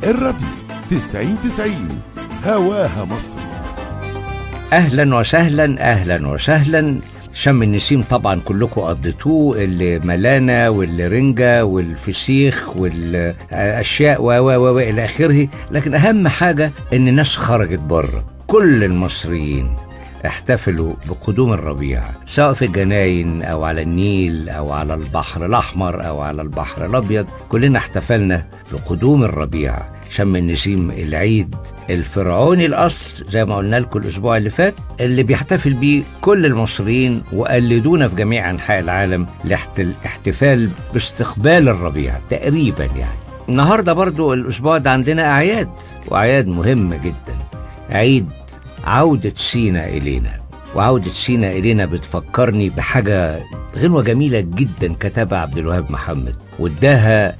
الراديو تسعين تسعين هواها مصر اهلا وسهلا اهلا وسهلا شم النسيم طبعا كلكم قضيتوه اللي ملانة واللي رنجة والفسيخ والاشياء و و و الى اخره لكن اهم حاجة ان الناس خرجت بره كل المصريين احتفلوا بقدوم الربيع سواء في الجناين او على النيل او على البحر الاحمر او على البحر الابيض كلنا احتفلنا بقدوم الربيع شم النسيم العيد الفرعوني الاصل زي ما قلنا لكم الاسبوع اللي فات اللي بيحتفل بيه كل المصريين وقلدونا في جميع انحاء العالم لاحتفال باستقبال الربيع تقريبا يعني النهارده برضو الاسبوع ده عندنا اعياد واعياد مهمه جدا عيد عودة سينا إلينا وعودة سينا إلينا بتفكرني بحاجة غنوة جميلة جدا كتبها عبد الوهاب محمد واداها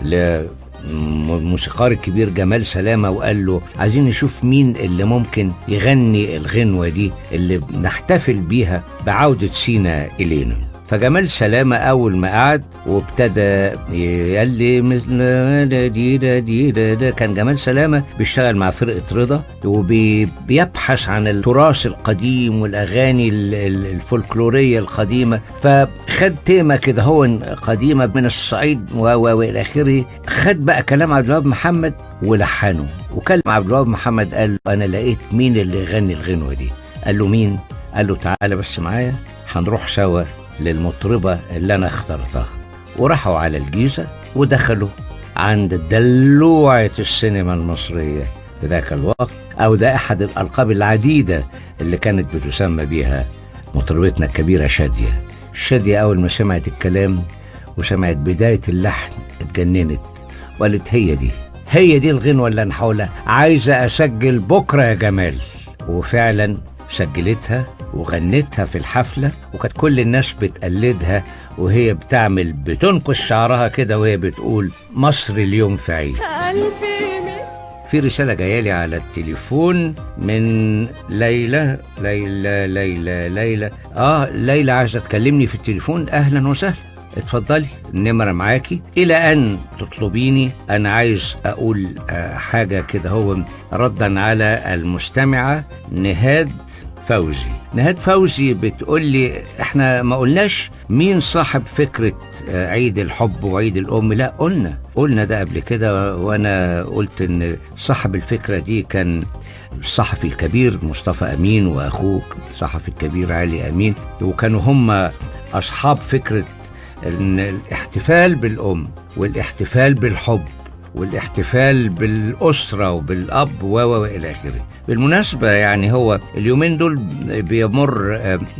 للموسيقار الكبير جمال سلامة وقال له عايزين نشوف مين اللي ممكن يغني الغنوة دي اللي نحتفل بيها بعودة سينا إلينا فجمال سلامة أول ما قعد وابتدى قال لي مثل دي دا دي دا دا كان جمال سلامة بيشتغل مع فرقة رضا وبيبحث عن التراث القديم والأغاني الفولكلورية القديمة فخد تيمة كده هو قديمة من الصعيد وإلى آخره خد بقى كلام عبد الوهاب محمد ولحنه وكلم عبد الوهاب محمد قال له أنا لقيت مين اللي يغني الغنوة دي قال له مين؟ قال له تعالى بس معايا هنروح سوا للمطربة اللي أنا اخترتها وراحوا على الجيزة ودخلوا عند دلوعة السينما المصرية في ذاك الوقت أو ده أحد الألقاب العديدة اللي كانت بتسمى بيها مطربتنا الكبيرة شادية شادية أول ما سمعت الكلام وسمعت بداية اللحن اتجننت وقالت هي دي هي دي الغنوة اللي أنا هقولها عايزة أسجل بكرة يا جمال وفعلا سجلتها وغنتها في الحفلة وكانت كل الناس بتقلدها وهي بتعمل بتنكش شعرها كده وهي بتقول مصر اليوم في عيد في رسالة جاية لي على التليفون من ليلى ليلى ليلى ليلى اه ليلى عايزة تكلمني في التليفون أهلا وسهلا اتفضلي النمرة معاكي إلى أن تطلبيني أنا عايز أقول آه حاجة كده هو ردا على المستمعة نهاد فوزي نهاد فوزي بتقول لي احنا ما قلناش مين صاحب فكرة عيد الحب وعيد الأم لا قلنا قلنا ده قبل كده وأنا قلت إن صاحب الفكرة دي كان الصحفي الكبير مصطفى أمين وأخوه الصحفي الكبير علي أمين وكانوا هم أصحاب فكرة إن الاحتفال بالأم والاحتفال بالحب والاحتفال بالأسرة وبالأب و وإلى آخره بالمناسبة يعني هو اليومين دول بيمر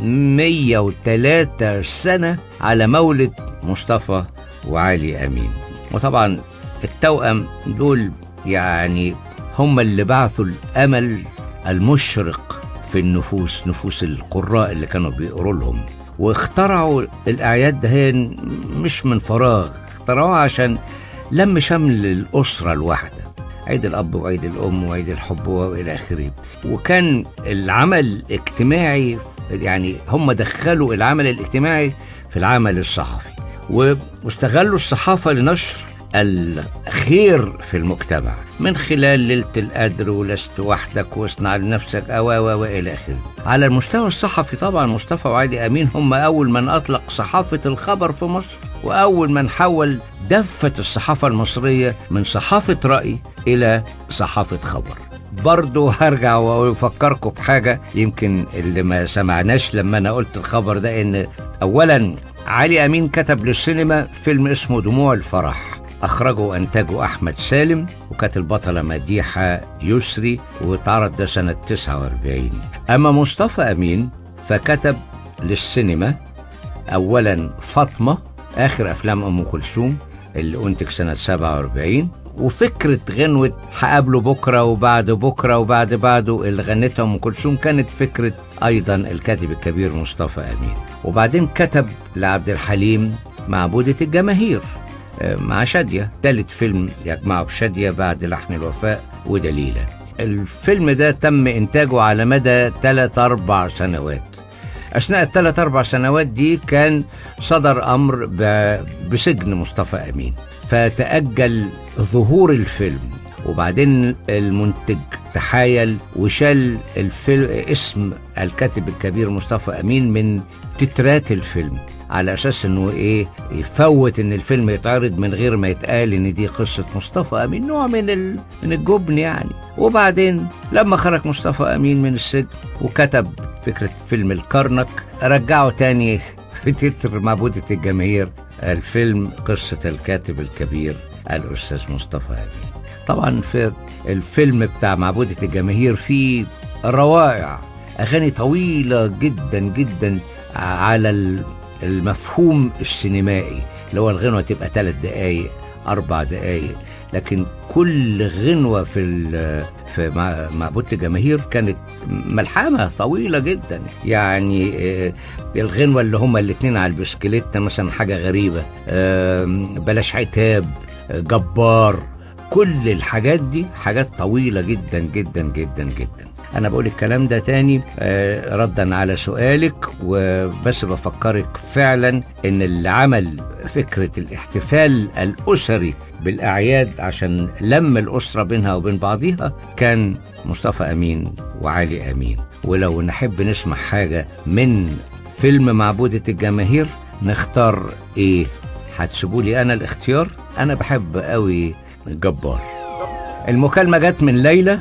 103 سنة على مولد مصطفى وعلي أمين وطبعا التوأم دول يعني هم اللي بعثوا الأمل المشرق في النفوس نفوس القراء اللي كانوا بيقروا لهم واخترعوا الأعياد ده مش من فراغ اخترعوها عشان لم شمل الأسرة الواحدة عيد الأب وعيد الأم وعيد الحب وإلى آخره وكان العمل الاجتماعي يعني هم دخلوا العمل الاجتماعي في العمل الصحفي واستغلوا الصحافة لنشر الخير في المجتمع من خلال ليلة القدر ولست وحدك واصنع لنفسك أو وإلى آخره على المستوى الصحفي طبعا مصطفى وعلي أمين هم أول من أطلق صحافة الخبر في مصر وأول من حول دفة الصحافة المصرية من صحافة رأي إلى صحافة خبر برضو هرجع وافكركم بحاجه يمكن اللي ما سمعناش لما انا قلت الخبر ده ان اولا علي امين كتب للسينما فيلم اسمه دموع الفرح أخرجه وأنتجه أحمد سالم وكانت البطلة مديحة يسري واتعرض ده سنة 49 أما مصطفى أمين فكتب للسينما أولا فاطمة آخر أفلام أم كلثوم اللي أنتج سنة 47 وفكرة غنوة هقابله بكرة وبعد بكرة وبعد بعده اللي غنتها أم كلثوم كانت فكرة أيضا الكاتب الكبير مصطفى أمين وبعدين كتب لعبد الحليم معبودة الجماهير مع شادية تالت فيلم يجمعه بشادية بعد لحن الوفاء ودليلة الفيلم ده تم إنتاجه على مدى 3 أربع سنوات أثناء الثلاث أربع سنوات دي كان صدر أمر بسجن مصطفى أمين فتأجل ظهور الفيلم وبعدين المنتج تحايل وشال الفيلم اسم الكاتب الكبير مصطفى امين من تترات الفيلم على اساس انه ايه يفوت ان الفيلم يتعرض من غير ما يتقال ان دي قصه مصطفى امين نوع من ال... من الجبن يعني وبعدين لما خرج مصطفى امين من السجن وكتب فكره فيلم الكرنك رجعه تاني في تتر معبودة الجماهير الفيلم قصة الكاتب الكبير الأستاذ مصطفى أمين طبعا في الفيلم بتاع معبودة الجماهير فيه روائع أغاني طويلة جدا جدا على ال- المفهوم السينمائي اللي هو الغنوة تبقى ثلاث دقايق أربع دقايق لكن كل غنوة في ال- في مع- معبودة الجماهير كانت ملحمة طويلة جدا يعني آه، الغنوة اللي هما الاتنين على البسكليت مثلا حاجة غريبة آم، بلاش عتاب آه، جبار كل الحاجات دي حاجات طويلة جدا جدا جدا جدا أنا بقول الكلام ده تاني آه، ردا على سؤالك وبس بفكرك فعلا إن اللي عمل فكرة الاحتفال الأسري بالأعياد عشان لم الأسرة بينها وبين بعضيها كان مصطفى أمين وعلي أمين ولو نحب نسمع حاجة من فيلم معبودة الجماهير نختار إيه هتسيبوا لي أنا الاختيار أنا بحب قوي جبار المكالمة جت من ليلى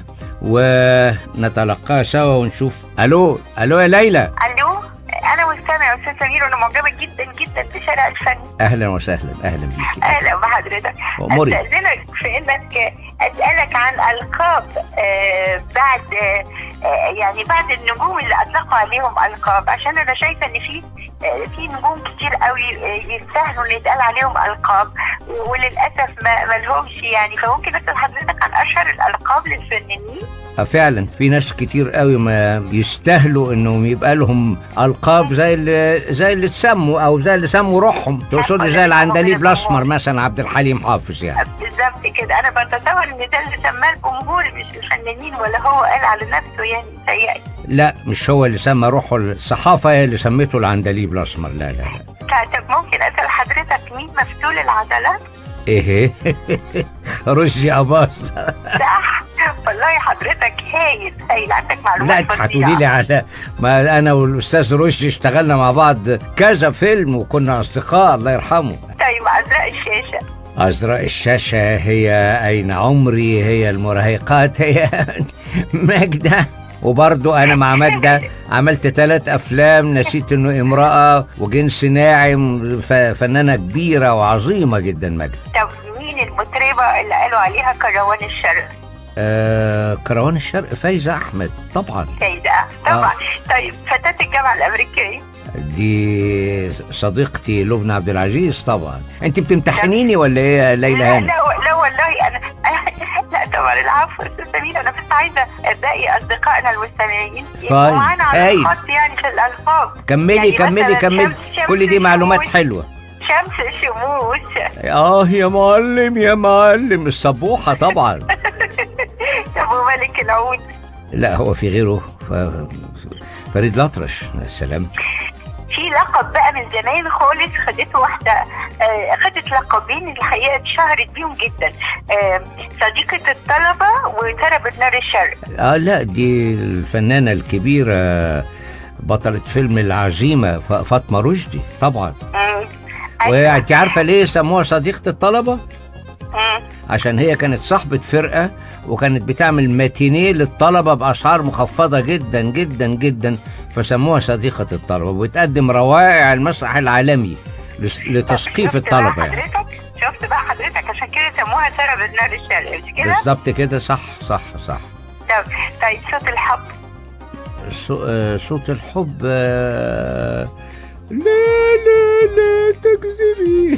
ونتلقاها سوا ونشوف ألو ألو يا ليلى الو انا مستمع يا استاذ سمير وانا معجبه جدا جدا بشارع الفن أهلا وسهلا أهلا بيكي اهلا بحضرتك أموري. استاذنك في انك اسالك عن القاب آه، بعد آه، آه، يعني بعد النجوم اللي اطلقوا عليهم القاب عشان انا شايفه ان في آه، في نجوم كتير قوي آه، يستاهلوا ان يتقال عليهم القاب وللاسف ما ما لهمش يعني فممكن اسال حضرتك عن اشهر الالقاب للفنانين آه، فعلا في ناس كتير قوي ما يستاهلوا انهم يبقى لهم القاب زي اللي زي اللي اتسموا او زي اللي سموا روحهم تقصدي زي العندليب الاسمر مثلا عبد الحليم حافظ يعني بالظبط كده انا بتصور ان ده اللي سماه الجمهور مش الفنانين ولا هو قال على نفسه يعني سيئة لا مش هو اللي سمى روحه الصحافه هي اللي سميته العندليب الاسمر لا لا لا طب ممكن اسال حضرتك مين مفتول العضلات ايه رشدي اباظ صح والله حضرتك هايل هايل عندك معلومات لا انت فظيعة. هتقولي لي على ما انا والاستاذ رشدي اشتغلنا مع بعض كذا فيلم وكنا اصدقاء الله يرحمه طيب عذراء الشاشه أزرق الشاشة هي أين عمري هي المراهقات هي ماجدة وبرضو أنا مع ماجدة عملت ثلاث أفلام نسيت إنه امرأة وجنس ناعم ف- فنانة كبيرة وعظيمة جدا ماجدة طب مين المطربه اللي قالوا عليها كروان الشرق آه كروان الشرق فايزة أحمد طبعا سيدة طبعا طيب فتاة الجامعه الامريكيه دي صديقتي لبنى عبد العزيز طبعا انت بتمتحنيني ولا ايه يا ليلى لا هاني لا, لا والله انا لا طبعا العفو استاذ سمير انا بس عايزه باقي اصدقائنا المستمعين طيب، يبقوا معانا على هايل. الخط يعني في الالقاب كملي يعني كملي مثلاً كملي شمس- شمس كل دي معلومات الشموس. حلوة شمس الشموس اه يا معلم يا معلم الصبوحة طبعا ابو ملك العود لا هو في غيره ف... فريد الأطرش يا سلام في لقب بقى من زمان خالص خدته واحده آه، خدت لقبين الحقيقه اتشهرت بيهم جدا آه، صديقه الطلبه وتربت نار الشرق اه لا دي الفنانة الكبيرة بطلة فيلم العزيمة ف- فاطمة رشدي طبعا مم. أيوة. وانت عارفة ليه سموها صديقة الطلبة؟ مم. عشان هي كانت صاحبة فرقة وكانت بتعمل ماتينيه للطلبة بأسعار مخفضة جدا جدا جدا فسموها صديقة الطلبة وبتقدم روائع المسرح العالمي لس- لتثقيف شفت الطلبة بقى يعني حضرتك شفت بقى حضرتك عشان كده سموها تربت نار الشرق مش كده؟ بالظبط كده صح صح صح طب طيب صوت الحب صو- آه، صوت الحب آه، لا لا لا تكذبي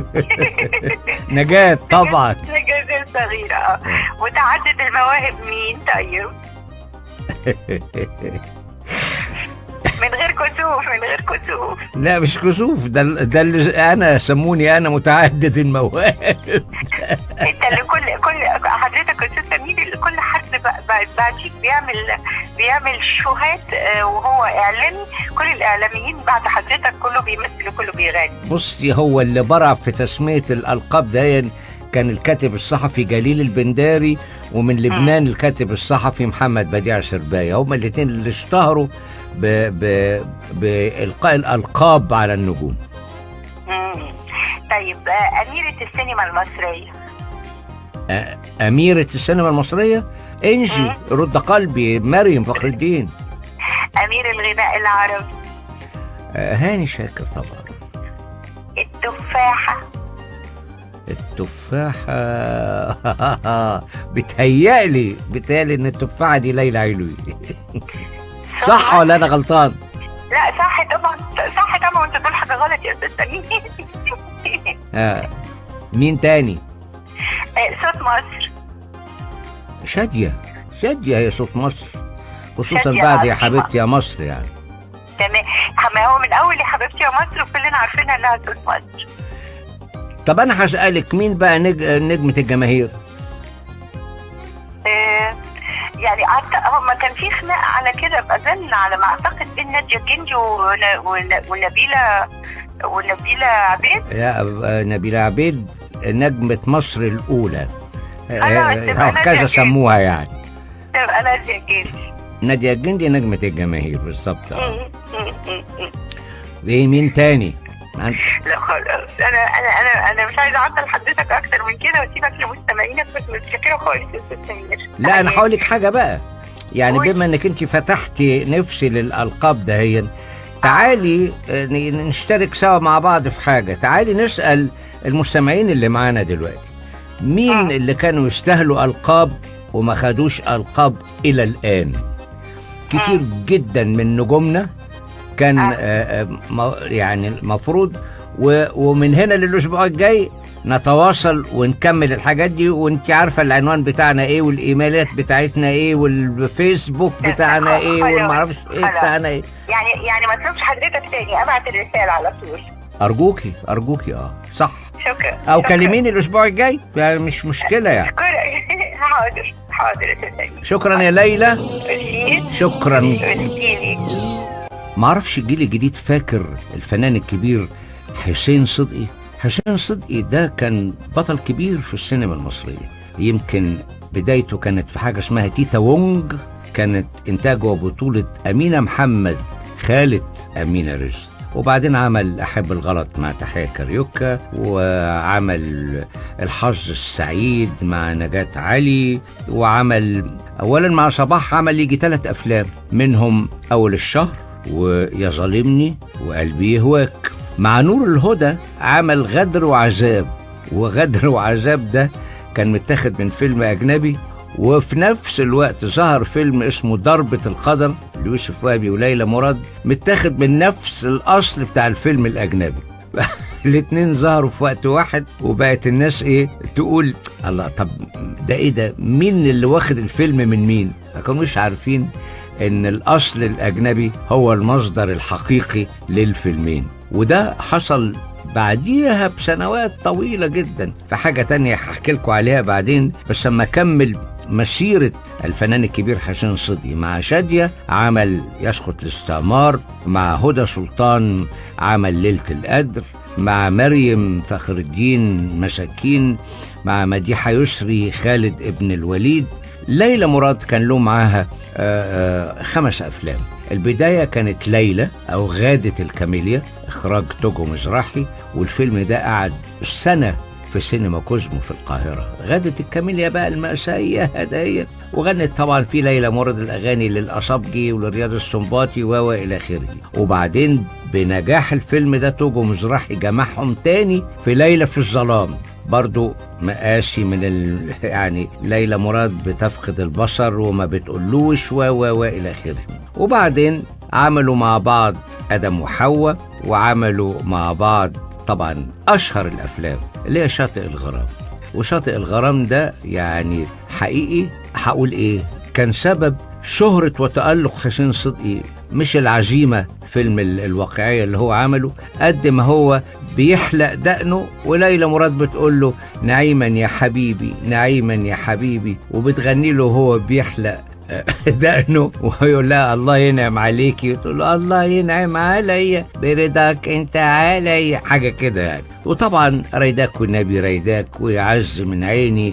نجاة طبعا نجاة الصغيرة اه متعدد المواهب مين طيب؟ من غير كسوف من غير كسوف لا مش كسوف ده ال- ده اللي انا سموني انا متعدد المواهب انت اللي كل كل حضرتك يا استاذ سمير اللي كل حد ب- ب- بعديك بيعمل بيعمل شوهات آه، وهو اعلامي كل الاعلاميين بعد حضرتك كله بيمثل وكله بيغني بصي هو اللي برع في تسمية الألقاب ده كان الكاتب الصحفي جليل البنداري ومن لبنان الكاتب الصحفي محمد بديع سرباية هما الاثنين اللي اشتهروا ب... ب... بإلقاء الألقاب على النجوم مم. طيب آه، أميرة السينما المصرية أ- أميرة السينما المصرية إنجي مم. رد قلبي مريم فخر الدين أمير الغناء العربي آه، هاني شاكر طبعا التفاحة التفاحة بتهيألي بتهيألي إن التفاحة دي ليلى علوي صح ولا أنا غلطان؟ لا صح طبعا صح طبعا وانت تقول حاجة غلط يا أستاذ سمير آه. مين تاني؟ آه، صوت مصر شادية شادية هي صوت مصر خصوصا شادية بعد يا العظيمة. حبيبتي يا مصر يعني تمام ما هو من أول يا حبيبتي يا مصر وكلنا عارفينها إنها صوت مصر طب أنا هسألك مين بقى نج... نجمة الجماهير؟ آه، يعني أعت- هما كان في خناقة على كده بأظن على ما أعتقد بين نادية الجندي ون- ون- ونبيلة ونبيلة عبيد يا آه، نبيلة عبيد نجمة مصر الأولى آه، أنا آه، أتبقى هكذا نادية سموها يعني تبقى نادية الجندي نادية الجندي نجمة الجماهير بالظبط آه. مم، مم، مم، مم. ايه مين تاني؟ عندك لا خلاص انا انا انا انا مش عايزه اعطل حضرتك اكتر من كده واسيبك لمستمعينك بس متشكره خالص يا استاذ سمير لا انا هقول لك حاجه بقى يعني قولي. بما انك انت فتحتي نفسي للالقاب دهيا تعالي آه، ن- نشترك سوا مع بعض في حاجه تعالي نسال المستمعين اللي معانا دلوقتي مين آه. اللي كانوا يستاهلوا القاب وما خدوش القاب الى الان كتير جدا من نجومنا كان آه. آه، آه، م- يعني المفروض و- ومن هنا للاسبوع الجاي نتواصل ونكمل الحاجات دي وانت عارفه العنوان بتاعنا ايه والايميلات بتاعتنا ايه والفيسبوك بتاعنا ايه خلاص، والمعرفش ايه خلاص. بتاعنا ايه يعني يعني ما تطلبش حضرتك تاني ابعت الرساله على طول ارجوكي ارجوكي اه صح شكرا او شكراً. كلميني الاسبوع الجاي يعني مش مشكله يعني شكرا حاضر حاضر يا استاذ سمير شكرا يا ليلى ميرسي شكرا ميرسي معرفش الجيل الجديد فاكر الفنان الكبير حسين صدقي حسين صدقي ده كان بطل كبير في السينما المصرية يمكن بدايته كانت في حاجة اسمها تيتا وونج كانت إنتاجه وبطولة أمينة محمد خالة أمينة رزق وبعدين عمل أحب الغلط مع تحية كاريوكا وعمل الحظ السعيد مع نجاة علي وعمل أولا مع صباح عمل يجي ثلاث أفلام منهم أول الشهر ويا ظالمني وقلبي يهواك مع نور الهدى عمل غدر وعذاب وغدر وعذاب ده كان متاخد من فيلم أجنبي وفي نفس الوقت ظهر فيلم اسمه ضربة القدر ليوسف وهبي وليلى مراد متاخد من نفس الأصل بتاع الفيلم الأجنبي الاتنين ظهروا في وقت واحد وبقت الناس ايه تقول الله طب ده ايه ده مين اللي واخد الفيلم من مين ما كانوش عارفين ان الاصل الاجنبي هو المصدر الحقيقي للفيلمين وده حصل بعديها بسنوات طويلة جدا في حاجة تانية هحكي لكم عليها بعدين بس لما أكمل مسيرة الفنان الكبير حسين صدقي مع شادية عمل يسقط الاستعمار مع هدى سلطان عمل ليلة القدر مع مريم فخر الدين مساكين مع مديحة يسري خالد ابن الوليد ليلى مراد كان له معاها آه، آه، خمس أفلام البداية كانت ليلى أو غادة الكاميليا إخراج توجو مزراحي والفيلم ده قعد سنة في سينما كوزمو في القاهرة غادة الكاميليا بقى المأساوية هدايا وغنت طبعا في ليلى مراد الأغاني للأصابجي ولرياض السنباطي و إلى آخره وبعدين بنجاح الفيلم ده توجو مزراحي جمعهم تاني في ليلى في الظلام برضو مقاسي من ال... يعني ليلى مراد بتفقد البصر وما بتقولوش و و و الى اخره وبعدين عملوا مع بعض ادم وحواء وعملوا مع بعض طبعا اشهر الافلام اللي هي شاطئ الغرام وشاطئ الغرام ده يعني حقيقي هقول ايه كان سبب شهرة وتألق حسين صدقي مش العزيمة فيلم ال- الواقعية اللي هو عمله قد ما هو بيحلق دقنه وليلى مراد بتقول له نعيما يا حبيبي نعيما يا حبيبي وبتغني له وهو بيحلق دقنه ويقول لها الله ينعم عليكي تقول له الله ينعم عليا برضاك انت عليا حاجه كده يعني وطبعا ريداك والنبي ريداك ويعز من عيني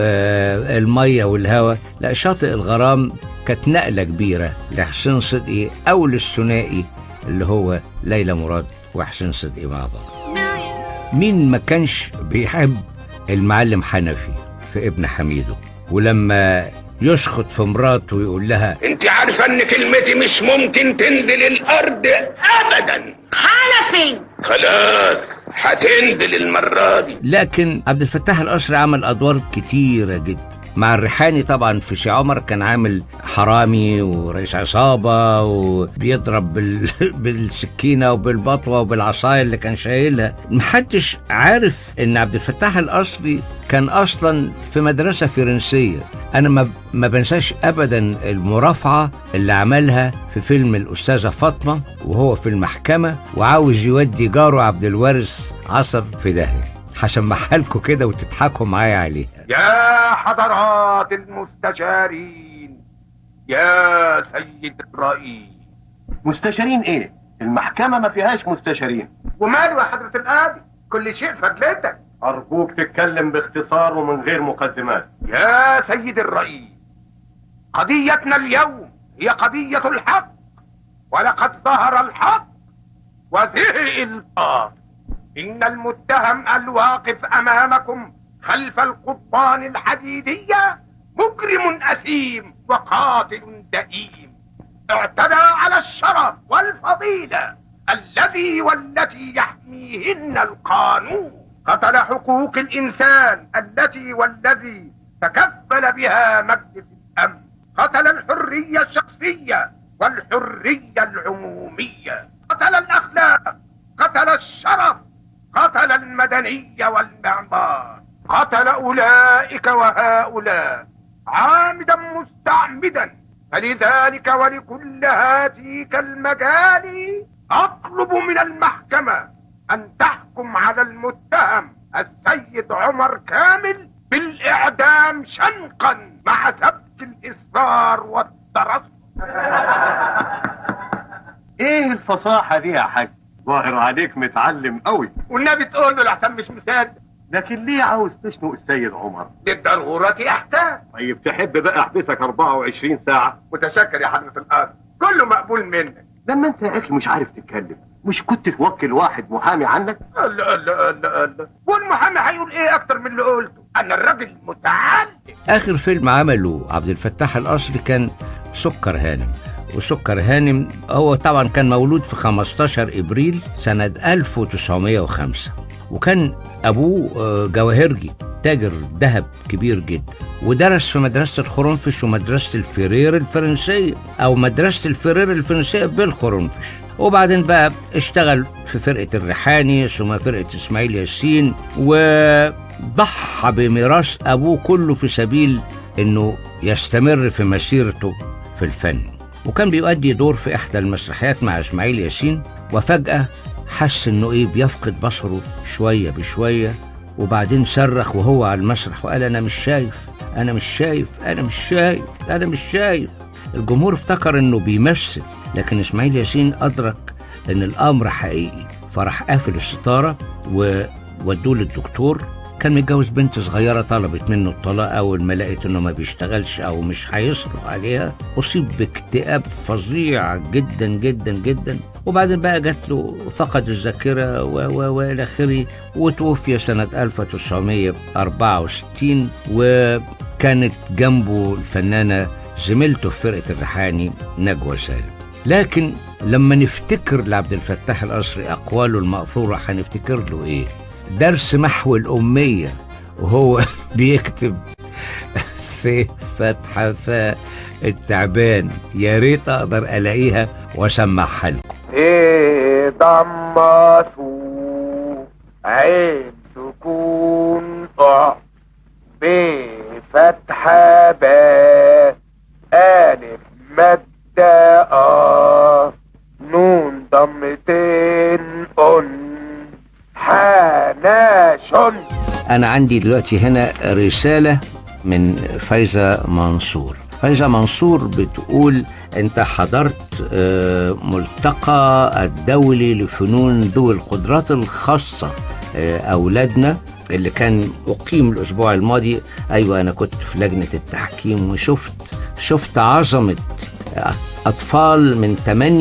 والميه والهوى لا شاطئ الغرام كانت نقله كبيره لحسين صدقي او للثنائي اللي هو ليلى مراد وحسين صدقي مع بعض مين ما كانش بيحب المعلم حنفي في ابن حميدو ولما يشخط في مراته ويقول لها انت عارفه ان كلمتي مش ممكن تنزل الارض ابدا حنفي خلاص هتنزل المره دي لكن عبد الفتاح القصري عمل ادوار كتيره جدا مع الريحاني طبعا في سي عمر كان عامل حرامي ورئيس عصابه وبيضرب بال... بالسكينه وبالبطوه وبالعصايه اللي كان شايلها محدش عارف ان عبد الفتاح القصري كان اصلا في مدرسه فرنسيه انا ما ما بنساش ابدا المرافعه اللي عملها في فيلم الاستاذه فاطمه وهو في المحكمه وعاوز يودي جاره عبد الوارث عصر في داهيه هسمعها لكم كده وتضحكوا معايا عليها يا حضرات المستشارين يا سيد الرئيس مستشارين ايه؟ المحكمة ما فيهاش مستشارين وماله يا حضرة القاضي كل شيء فضلتك أرجوك تتكلم باختصار ومن غير مقدمات يا سيد الرئيس قضيتنا اليوم هي قضية الحق ولقد ظهر الحق وزهق الباطل إن المتهم الواقف أمامكم خلف القضبان الحديدية مجرم أثيم وقاتل دئيم اعتدى على الشرف والفضيلة الذي والتي يحميهن القانون قتل حقوق الإنسان التي والذي تكفل بها مجلس الأمن قتل الحرية الشخصية والحرية العمومية قتل الأخلاق قتل الشرف قتل المدنية والمعمار قتل أولئك وهؤلاء عامدا مستعمدا فلذلك ولكل هاتيك المجال أطلب من المحكمة أن تحكم على المتهم السيد عمر كامل بالإعدام شنقا مع ثبت الإصرار والترصد ايه الفصاحة دي يا حاج؟ ظاهر عليك متعلم قوي والنبي تقول له لحسن مش مصدق لكن ليه عاوز تشنق السيد عمر؟ للضرورة أحتاج طيب تحب بقى احبسك 24 ساعة؟ متشكر يا حضرة القاضي كله مقبول منك لما انت يا اخي مش عارف تتكلم مش كنت توكل واحد محامي عنك؟ الله الله الله الله والمحامي هيقول ايه اكتر من اللي قلته انا الراجل متعلم اخر فيلم عمله عبد الفتاح القصري كان سكر هانم وسكر هانم هو طبعا كان مولود في 15 ابريل سنه 1905 وكان ابوه آه، جواهرجي تاجر ذهب كبير جدا ودرس في مدرسه الخرنفش ومدرسه الفرير الفرنسيه او مدرسه الفرير الفرنسيه بالخرنفش وبعدين بقى اشتغل في فرقه الريحاني ثم فرقه اسماعيل ياسين وضحى بميراث ابوه كله في سبيل انه يستمر في مسيرته في الفن وكان بيؤدي دور في احدى المسرحيات مع اسماعيل ياسين وفجاه حس انه ايه بيفقد بصره شويه بشويه وبعدين صرخ وهو على المسرح وقال انا مش شايف انا مش شايف انا مش شايف انا مش شايف الجمهور افتكر انه بيمثل لكن اسماعيل ياسين ادرك ان الامر حقيقي فراح قافل الستاره وودوه للدكتور كان متجوز بنت صغيره طلبت منه الطلاق اول ما لقيت انه ما بيشتغلش او مش هيصرف عليها اصيب باكتئاب فظيع جدا جدا جدا وبعدين بقى جات له فقد الذاكره و و والى اخره وتوفي سنه 1964 وكانت جنبه الفنانه زميلته في فرقه الريحاني نجوى سالم لكن لما نفتكر لعبد الفتاح القصري اقواله المأثوره هنفتكر له ايه درس محو الأمية وهو بيكتب في فتحة فاء التعبان يا ريت أقدر ألاقيها وأسمعها لكم ايه ضمته عين سكون اه بفتحة باء ألف مادة آه نون ضمتين أن حناشن أنا عندي دلوقتي هنا رسالة من فايزة منصور فايزة منصور بتقول انت حضرت آه، ملتقى الدولي لفنون ذوي القدرات الخاصة آه، أولادنا اللي كان أقيم الأسبوع الماضي أيوة أنا كنت في لجنة التحكيم وشفت شفت عظمة أطفال من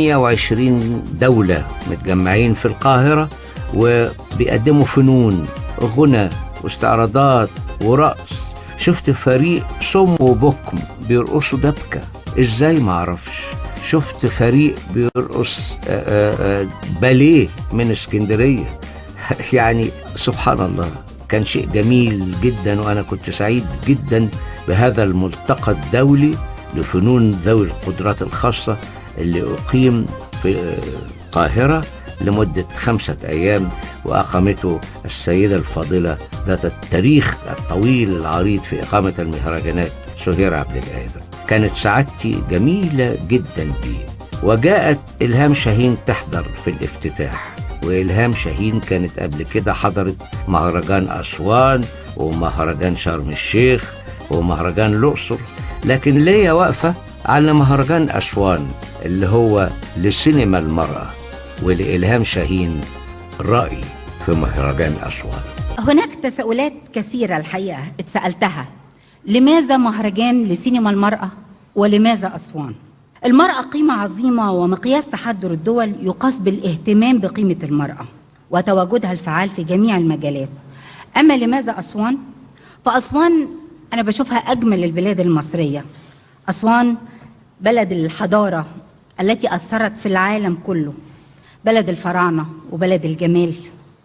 28 دولة متجمعين في القاهرة وبيقدموا فنون غنى واستعراضات ورقص شفت فريق صم وبكم بيرقصوا دبكة ازاي معرفش شفت فريق بيرقص آه، آه، آه، باليه من اسكندرية يعني سبحان الله كان شيء جميل جدا وانا كنت سعيد جدا بهذا الملتقى الدولي لفنون ذوي القدرات الخاصة اللي أقيم في القاهرة لمدة خمسة أيام وأقامته السيدة الفاضلة ذات التاريخ الطويل العريض في إقامة المهرجانات سهير عبد القادر كانت سعادتي جميلة جدا بيه وجاءت إلهام شاهين تحضر في الافتتاح وإلهام شاهين كانت قبل كده حضرت مهرجان أسوان ومهرجان شرم الشيخ ومهرجان الأقصر لكن ليا واقفة على مهرجان أسوان اللي هو لسينما المرأة ولإلهام شاهين رأي في مهرجان أسوان هناك تساؤلات كثيرة الحقيقة اتسألتها لماذا مهرجان لسينما المرأة ولماذا أسوان؟ المرأة قيمة عظيمة ومقياس تحضر الدول يقاس بالاهتمام بقيمة المرأة وتواجدها الفعال في جميع المجالات أما لماذا أسوان؟ فأسوان أنا بشوفها أجمل البلاد المصرية أسوان بلد الحضارة التي أثرت في العالم كله بلد الفراعنة وبلد الجمال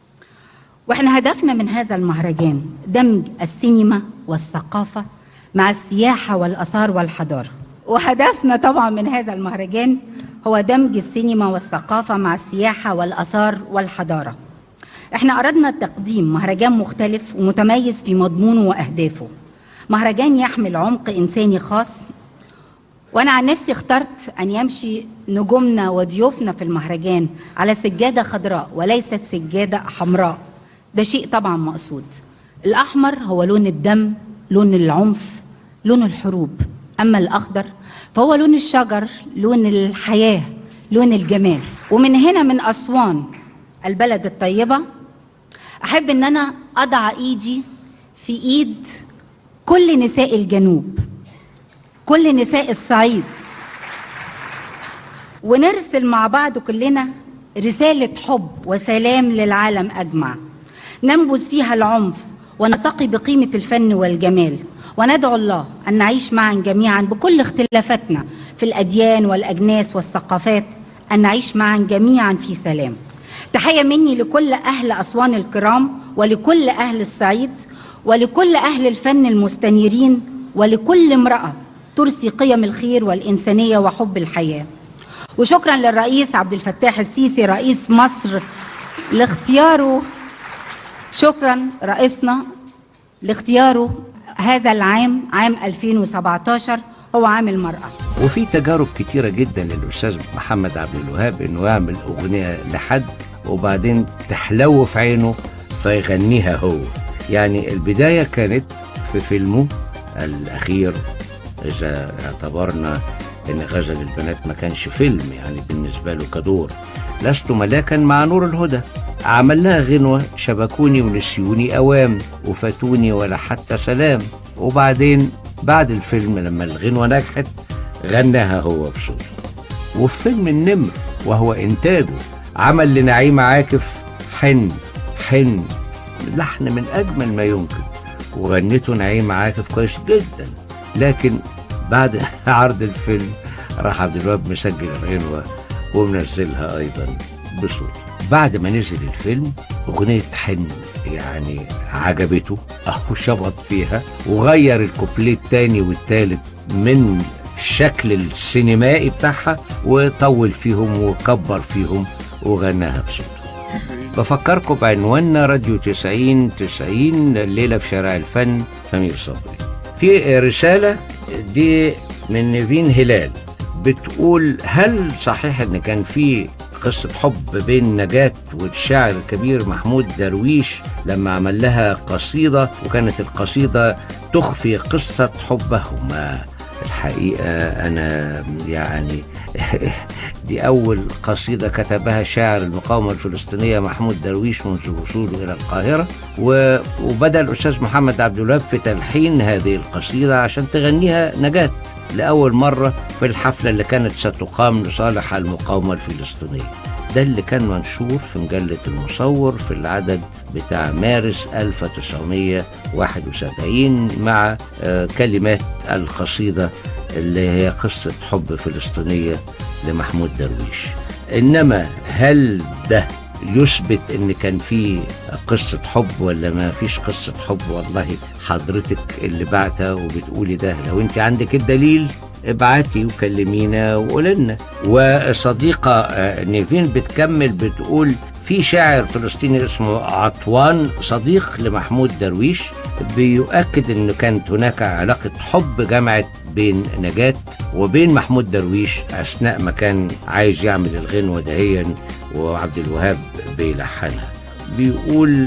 واحنا هدفنا من هذا المهرجان دمج السينما والثقافة مع السياحة والآثار والحضارة وهدفنا طبعا من هذا المهرجان هو دمج السينما والثقافة مع السياحة والآثار والحضارة احنا أردنا تقديم مهرجان مختلف ومتميز في مضمونه وأهدافه مهرجان يحمل عمق إنساني خاص وانا عن نفسي اخترت ان يمشي نجومنا وضيوفنا في المهرجان على سجاده خضراء وليست سجاده حمراء ده شيء طبعا مقصود الاحمر هو لون الدم لون العنف لون الحروب اما الاخضر فهو لون الشجر لون الحياه لون الجمال ومن هنا من اسوان البلد الطيبه احب ان انا اضع ايدي في ايد كل نساء الجنوب كل نساء الصعيد ونرسل مع بعض كلنا رسالة حب وسلام للعالم أجمع ننبذ فيها العنف ونتقي بقيمة الفن والجمال وندعو الله أن نعيش معا جميعا بكل اختلافاتنا في الأديان والأجناس والثقافات أن نعيش معا جميعا في سلام تحية مني لكل أهل أسوان الكرام ولكل أهل الصعيد ولكل أهل الفن المستنيرين ولكل امرأة ترسي قيم الخير والإنسانية وحب الحياة وشكرا للرئيس عبد الفتاح السيسي رئيس مصر لاختياره شكرا رئيسنا لاختياره هذا العام عام 2017 هو عام المرأة وفي تجارب كتيرة جدا للأستاذ محمد عبد الوهاب إنه يعمل أغنية لحد وبعدين تحلو في عينه فيغنيها هو يعني البداية كانت في فيلمه الأخير إذا اعتبرنا إن غزل البنات ما كانش فيلم يعني بالنسبة له كدور لست ملاكا مع نور الهدى عمل لها غنوة شبكوني ونسيوني أوام وفاتوني ولا حتى سلام وبعدين بعد الفيلم لما الغنوة نجحت غناها هو بصوته وفي فيلم النمر وهو إنتاجه عمل لنعيم عاكف حن حن لحن من أجمل ما يمكن وغنته نعيم عاكف كويس جدا لكن بعد عرض الفيلم راح عبد الوهاب مسجل الغنوة ومنزلها أيضا بصوته بعد ما نزل الفيلم أغنية حن يعني عجبته أهو شبط فيها وغير الكوبليه التاني والتالت من الشكل السينمائي بتاعها وطول فيهم وكبر فيهم وغناها بصوته بفكركم بعنواننا راديو 90 90 الليلة في شارع الفن سمير صبري في رسالة دي من نيفين هلال بتقول هل صحيح ان كان في قصة حب بين نجاة والشاعر الكبير محمود درويش لما عمل لها قصيدة وكانت القصيدة تخفي قصة حبهما الحقيقة أنا يعني دي أول قصيدة كتبها شاعر المقاومة الفلسطينية محمود درويش منذ وصوله إلى القاهرة و- وبدأ الأستاذ محمد عبد الوهاب في تلحين هذه القصيدة عشان تغنيها نجاة لأول مرة في الحفلة اللي كانت ستقام لصالح المقاومة الفلسطينية ده اللي كان منشور في مجلة المصور في العدد بتاع مارس 1971 مع آه، كلمات القصيدة اللي هي قصة حب فلسطينية لمحمود درويش إنما هل ده يثبت ان كان في قصة حب ولا ما فيش قصة حب والله حضرتك اللي بعتها وبتقولي ده لو انت عندك الدليل ابعتي وكلمينا وقولي لنا وصديقة آه، نيفين بتكمل بتقول في شاعر فلسطيني اسمه عطوان صديق لمحمود درويش بيؤكد ان كانت هناك علاقة حب جمعت بين نجاة وبين محمود درويش اثناء ما كان عايز يعمل الغنوة دهيا وعبد الوهاب بيلحنها بيقول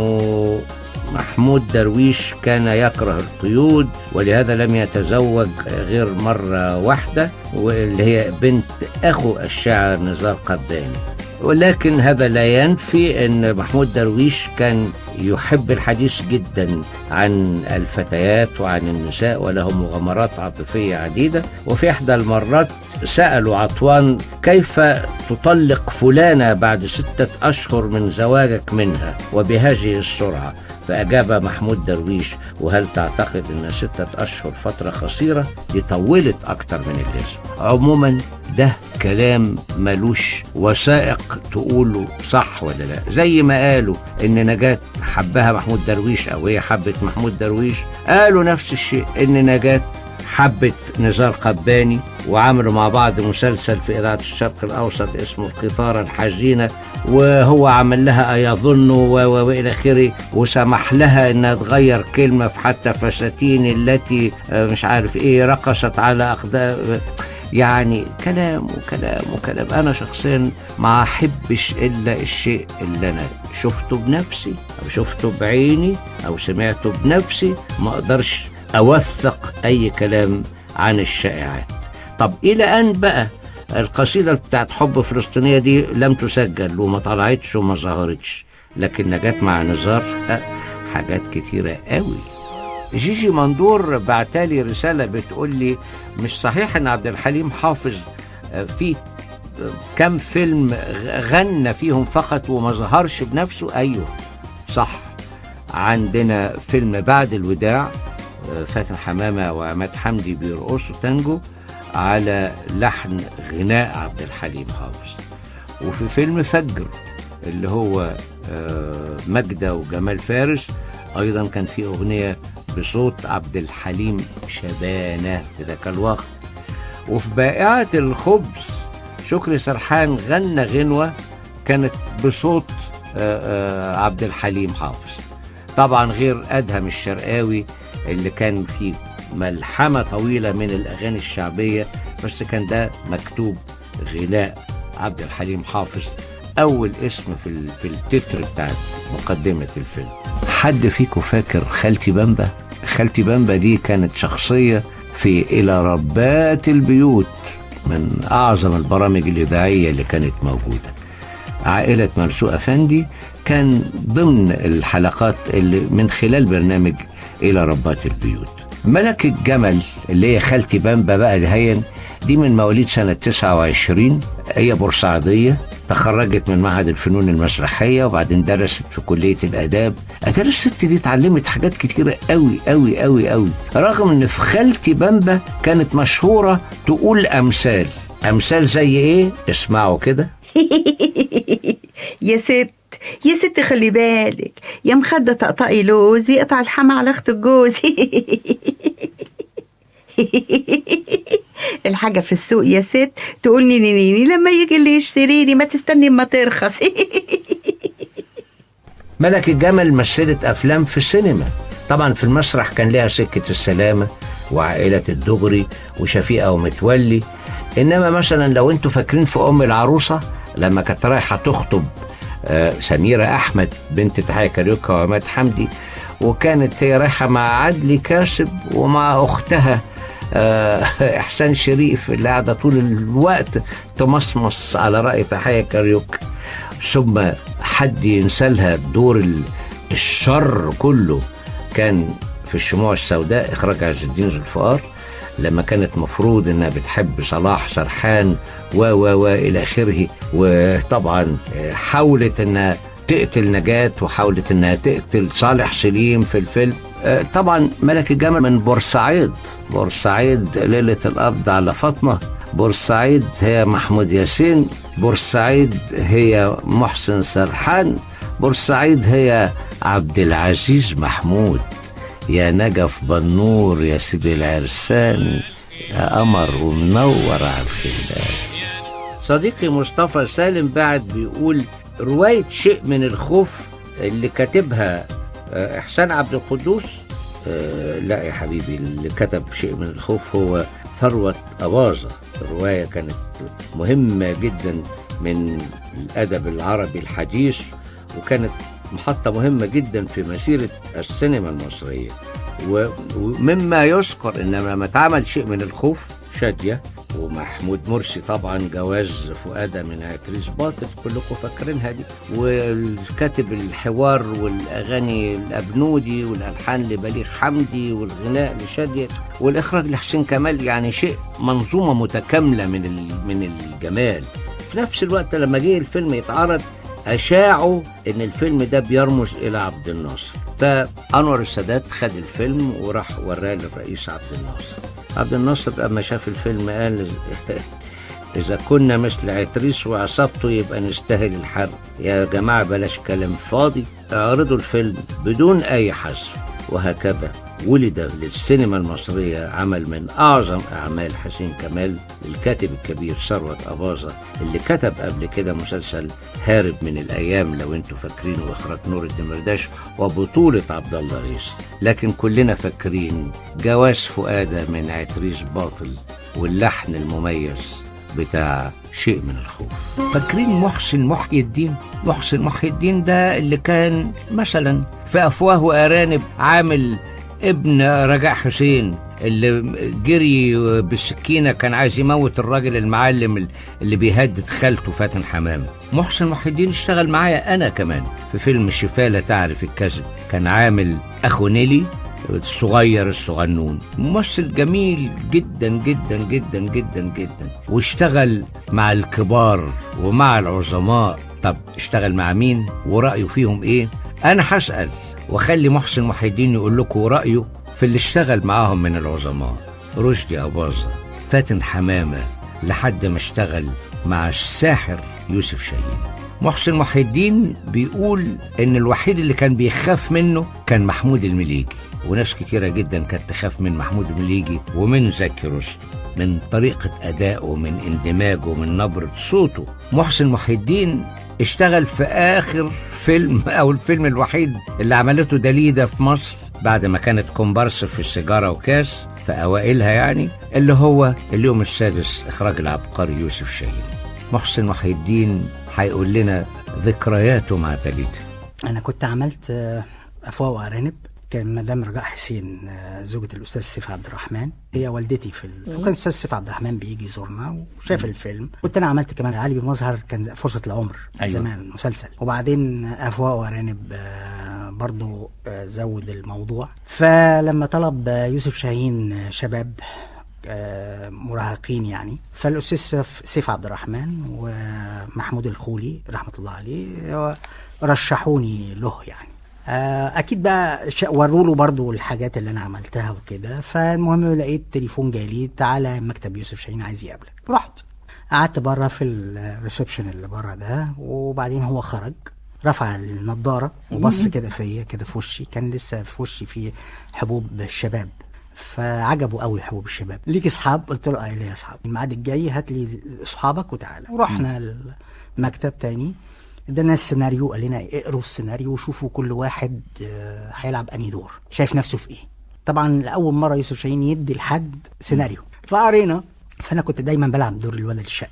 انه محمود درويش كان يكره القيود ولهذا لم يتزوج غير مرة واحدة واللي هي بنت أخو الشاعر نزار قباني ولكن هذا لا ينفي أن محمود درويش كان يحب الحديث جدا عن الفتيات وعن النساء وله مغامرات عاطفية عديدة وفي إحدى المرات سألوا عطوان كيف تطلق فلانة بعد ستة أشهر من زواجك منها وبهذه السرعة فأجاب محمود درويش وهل تعتقد أن ستة أشهر فترة قصيرة دي طولت أكتر من اللازم عموما ده كلام ملوش وثائق تقوله صح ولا لا زي ما قالوا ان نجاة حبها محمود درويش او هي حبت محمود درويش قالوا نفس الشيء ان نجاة حبت نزار قباني وعملوا مع بعض مسلسل في إذاعة الشرق الأوسط اسمه القيثارة الحزينة وهو عمل لها أيظن و- و- وإلى آخره وسمح لها إنها تغير كلمة في حتى فساتين التي آه، مش عارف إيه رقصت على أقدام يعني كلام وكلام وكلام أنا شخصيا ما أحبش إلا الشيء اللي أنا شفته بنفسي أو شفته بعيني أو سمعته بنفسي ما أقدرش أوثق أي كلام عن الشائعات طب إلى أن بقى القصيدة بتاعت حب فلسطينية دي لم تسجل وما طلعتش وما ظهرتش لكن نجات مع نزار ها، حاجات كتيرة قوي جيجي مندور بعتالي رسالة بتقول لي مش صحيح ان عبد الحليم حافظ آه، في آه، كم فيلم غ- غنى فيهم فقط وما ظهرش بنفسه ايوه صح عندنا فيلم بعد الوداع آه، فاتن حمامة وعماد حمدي بيرقصوا تانجو على لحن غناء عبد الحليم حافظ وفي فيلم فجر اللي هو آه، ماجدة وجمال فارس أيضا كان في أغنية بصوت عبد الحليم شبانة في ذاك الوقت وفي بائعة الخبز شكري سرحان غنى غنوة كانت بصوت آه، آه، عبد الحليم حافظ طبعا غير أدهم الشرقاوي اللي كان فيه ملحمة طويلة من الأغاني الشعبية بس كان ده مكتوب غناء عبد الحليم حافظ أول اسم في ال- في التتر بتاع مقدمة الفيلم حد فيكم فاكر خالتي بامبا؟ خالتي بامبا دي كانت شخصية في إلى ربات البيوت من أعظم البرامج الإذاعية اللي كانت موجودة عائلة مرسوق أفندي كان ضمن الحلقات اللي من خلال برنامج إلى ربات البيوت ملك الجمل اللي هي خالتي بامبا بقى دهيا دي من مواليد سنة 29 هي بورسعيدية تخرجت من معهد الفنون المسرحية وبعدين درست في كلية الآداب أتاري الست دي اتعلمت حاجات كتيرة قوي قوي قوي قوي رغم إن في خالتي بامبا كانت مشهورة تقول أمثال أمثال زي إيه؟ اسمعوا كده يا ست يا ست خلي بالك يا مخدة طقطقي لوز يقطع الحما على اخت الجوز الحاجة في السوق يا ست تقول نيني نيني لما يجي اللي يشتريني ما تستني اما ترخص ملك الجمل مثلت افلام في السينما طبعا في المسرح كان لها سكه السلامه وعائله الدغري وشفيقه ومتولي انما مثلا لو انتوا فاكرين في ام العروسه لما كانت رايحه تخطب آه، سميره احمد بنت تحية كاريوكا وعماد حمدي وكانت هي رايحه مع عدلي كاسب ومع اختها آه، إحسان شريف اللي قاعدة طول الوقت تمصمص على رأي تحية كاريوك ثم حد ينسى لها دور ال- الشر كله كان في الشموع السوداء إخراج عز الدين ذو الفقار لما كانت مفروض انها بتحب صلاح سرحان و و و الى اخره وطبعا آه، حاولت انها تقتل نجاة وحاولت انها تقتل صالح سليم في الفيلم آه، طبعا ملك الجمل من بورسعيد بورسعيد ليلة القبض على فاطمة بورسعيد هي محمود ياسين بورسعيد هي محسن سرحان بورسعيد هي عبد العزيز محمود يا نجف بنور يا سيدي العرسان يا قمر ومنور على الخلان صديقي مصطفى سالم بعد بيقول رواية شيء من الخوف اللي كاتبها آه، إحسان عبد القدوس آه، لا يا حبيبي اللي كتب شيء من الخوف هو ثروة أباظة الرواية كانت مهمة جدا من الأدب العربي الحديث وكانت محطة مهمة جدا في مسيرة السينما المصرية و- ومما يذكر ان لما اتعمل شيء من الخوف شادية ومحمود مرسي طبعا جواز فؤادة من عتريس باطل كلكم فاكرينها دي والكاتب الحوار والاغاني الابنودي والالحان لبليغ حمدي والغناء لشادية والاخراج لحسين كمال يعني شيء منظومة متكاملة من ال- من الجمال في نفس الوقت لما جه الفيلم يتعرض أشاعوا إن الفيلم ده بيرمز إلى عبد الناصر فأنور السادات خد الفيلم وراح وراه للرئيس عبد الناصر عبد الناصر لما شاف الفيلم قال إذا كنا مثل عتريس وعصابته يبقى نستاهل الحرب يا جماعة بلاش كلام فاضي اعرضوا الفيلم بدون أي حذف وهكذا ولد للسينما المصرية عمل من أعظم أعمال حسين كمال الكاتب الكبير ثروت أباظة اللي كتب قبل كده مسلسل هارب من الأيام لو انتوا فاكرينه وإخراج نور الدمرداش وبطولة عبد الله غيث لكن كلنا فاكرين جواز فؤادة من عتريس باطل واللحن المميز بتاع شيء من الخوف فاكرين محسن محي الدين محسن محي الدين ده اللي كان مثلا في أفواه وأرانب عامل ابن رجاء حسين اللي جري بالسكينة كان عايز يموت الراجل المعلم اللي بيهدد خالته فاتن حمام محسن محي الدين اشتغل معايا أنا كمان في فيلم الشفاة لا تعرف الكذب كان عامل أخو نيلي الصغير الصغنون ممثل جميل جدا جدا جدا جدا جدا واشتغل مع الكبار ومع العظماء طب اشتغل مع مين ورأيه فيهم ايه انا هسأل واخلي محسن محي الدين يقول لكم رأيه في اللي اشتغل معاهم من العظماء رشدي أباظة فاتن حمامة لحد ما اشتغل مع الساحر يوسف شاهين محسن محي الدين بيقول ان الوحيد اللي كان بيخاف منه كان محمود المليجي وناس كتيرة جدا كانت تخاف من محمود المليجي ومن زكي رشدي من طريقة أدائه من اندماجه من نبرة صوته محسن محي الدين اشتغل في آخر فيلم أو الفيلم الوحيد اللي عملته دليدة في مصر بعد ما كانت كومبارس في السيجارة وكاس في أوائلها يعني اللي هو اليوم السادس إخراج العبقري يوسف شاهين محسن محي الدين هيقول لنا ذكرياته مع دليدة انا كنت عملت آه، افواه وارانب كان مدام رجاء حسين آه، زوجة الأستاذ سيف عبد الرحمن هي والدتي في ال... فكان الأستاذ سيف عبد الرحمن بيجي يزورنا وشاف الفيلم كنت أنا عملت كمان علي بالمظهر كان فرصة العمر أيوة. زمان مسلسل وبعدين أفواه وأرانب آه، برضو آه، زود الموضوع فلما طلب آه، يوسف شاهين آه، شباب آه، مراهقين يعني فالاستاذ سيف- سيف عبد الرحمن ومحمود الخولي رحمه الله عليه آه، رشحوني له يعني آه، اكيد بقى ش- وروا له برضو الحاجات اللي انا عملتها وكده فالمهم لقيت تليفون جالي تعالى مكتب يوسف شاهين عايز يقابلك رحت قعدت بره في الريسبشن اللي بره ده وبعدين هو خرج رفع النضاره وبص كده فيا كده في وشي كان لسه في وشي في حبوب الشباب فعجبه قوي حبوب الشباب ليك اصحاب قلت له اه ليا اصحاب الميعاد الجاي هات لي اصحابك وتعالى ورحنا المكتب تاني ادانا السيناريو قال لنا اقروا السيناريو وشوفوا كل واحد آه، هيلعب انهي دور شايف نفسه في ايه طبعا لاول مره يوسف شاهين يدي لحد سيناريو فقرينا فانا كنت دايما بلعب دور الولد الشقي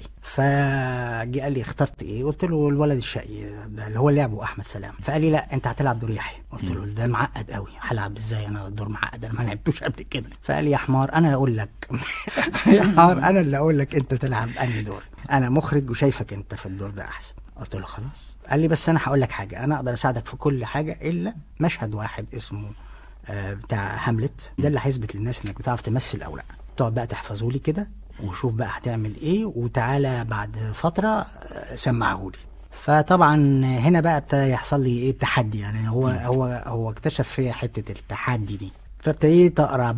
فجي قال لي اخترت ايه قلت له الولد الشقي ده اللي هو لعبه احمد سلام فقال لي لا انت هتلعب دور يحيى قلت له ده معقد قوي هلعب ازاي انا دور معقد انا ما لعبتوش قبل كده فقال لي يا حمار انا اقول لك يا حمار انا اللي اقول لك انت تلعب انهي دور انا مخرج وشايفك انت في الدور ده احسن قلت له خلاص قال لي بس انا هقول لك حاجه انا اقدر اساعدك في كل حاجه الا مشهد واحد اسمه آه، بتاع هاملت ده اللي هيثبت للناس انك بتعرف تمثل او لا تقعد بقى تحفظه لي كده وشوف بقى هتعمل ايه وتعالى بعد فتره آه، سمعهولي فطبعا هنا بقى ابتدى يحصل لي ايه التحدي يعني هو هو هو اكتشف فيا حته التحدي دي فابتديت اقرا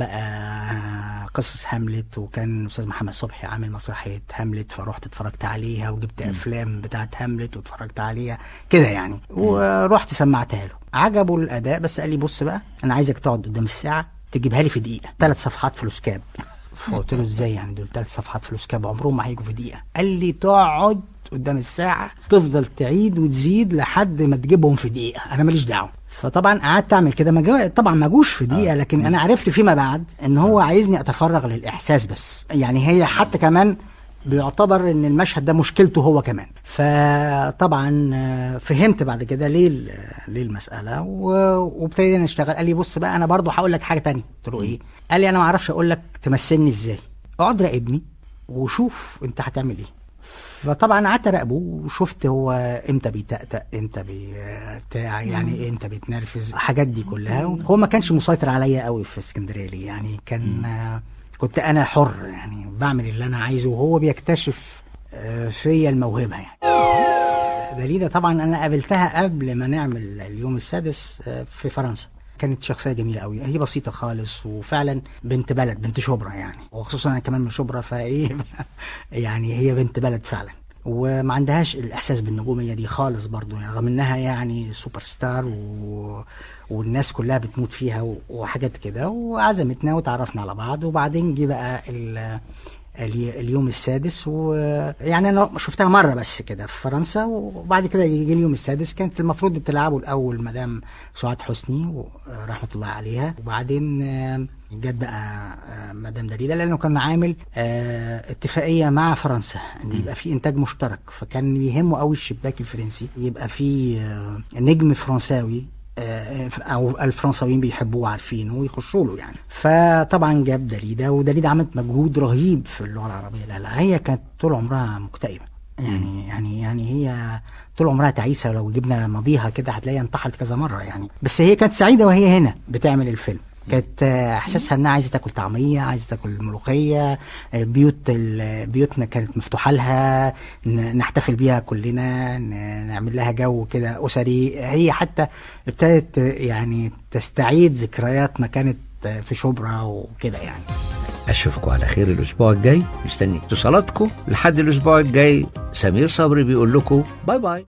بقى قصص هاملت وكان الاستاذ محمد صبحي عامل مسرحيه هاملت فرحت اتفرجت عليها وجبت افلام بتاعت هاملت واتفرجت عليها كده يعني ورحت سمعتها له عجبه الاداء بس قال لي بص بقى انا عايزك تقعد قدام الساعه تجيبها لي في دقيقه ثلاث صفحات فلوس كاب فقلت له ازاي يعني دول ثلاث صفحات فلوس كاب عمرهم ما هيجوا في دقيقه قال لي تقعد قدام الساعه تفضل تعيد وتزيد لحد ما تجيبهم في دقيقه انا ماليش دعوه فطبعا قعدت اعمل كده ما جو... طبعا ما جوش في دقيقه لكن انا عرفت فيما بعد ان هو عايزني اتفرغ للاحساس بس يعني هي حتى كمان بيعتبر ان المشهد ده مشكلته هو كمان فطبعا آه، فهمت بعد كده ليه ال- ليه المساله و- وابتدينا نشتغل قال لي بص بقى انا برضو هقول لك حاجه تانية قلت له ايه قال لي انا ما اعرفش اقول لك تمثلني ازاي اقعد راقبني وشوف انت هتعمل ايه فطبعا قعدت اراقبه وشفت هو امتى بيتأتأ امتى بي بتاع يعني امتى بيتنرفز الحاجات دي كلها هو ما كانش مسيطر عليا قوي في اسكندريه ليه يعني كان آه، كنت انا حر يعني بعمل اللي انا عايزه وهو بيكتشف آه، فيا الموهبه يعني دليده طبعا انا قابلتها قبل ما نعمل اليوم السادس آه، في فرنسا كانت شخصية جميلة قوي هي بسيطة خالص وفعلا بنت بلد بنت شبرا يعني وخصوصا انا كمان من شبرا فايه يعني هي بنت بلد فعلا وما عندهاش الاحساس بالنجوميه دي خالص برضو يعني رغم انها يعني سوبر ستار و... والناس كلها بتموت فيها و... وحاجات كده وعزمتنا وتعرفنا على بعض وبعدين جه بقى ال... الي- اليوم السادس ويعني انا شفتها مره بس كده في فرنسا وبعد كده يجي اليوم السادس كانت المفروض تلعبه الاول مدام سعاد حسني و- رحمه الله عليها وبعدين آه، جت بقى آه، مدام دليده لانه كان عامل آه، اتفاقيه مع فرنسا ان يبقى في انتاج مشترك فكان يهمه قوي الشباك الفرنسي يبقى في آه، نجم فرنساوي آه، او الفرنساويين بيحبوه وعارفينه ويخشوا له يعني فطبعا جاب دليده ودليده عملت مجهود رهيب في اللغه العربيه لا لا هي كانت طول عمرها مكتئبه يعني يعني يعني هي طول عمرها تعيسه ولو جبنا ماضيها كده هتلاقيها انتحرت كذا مره يعني بس هي كانت سعيده وهي هنا بتعمل الفيلم كانت آه، احساسها انها عايزه تاكل طعميه عايزه تاكل ملوخيه آه، بيوت ال- بيوتنا كانت مفتوحه لها ن- نحتفل بيها كلنا ن- نعمل لها جو كده اسري هي حتى ابتدت آه، يعني تستعيد ذكريات ما كانت آه، في شبرا وكده يعني اشوفكم على خير الاسبوع الجاي مستني اتصالاتكم لحد الاسبوع الجاي سمير صبري بيقول لكم باي باي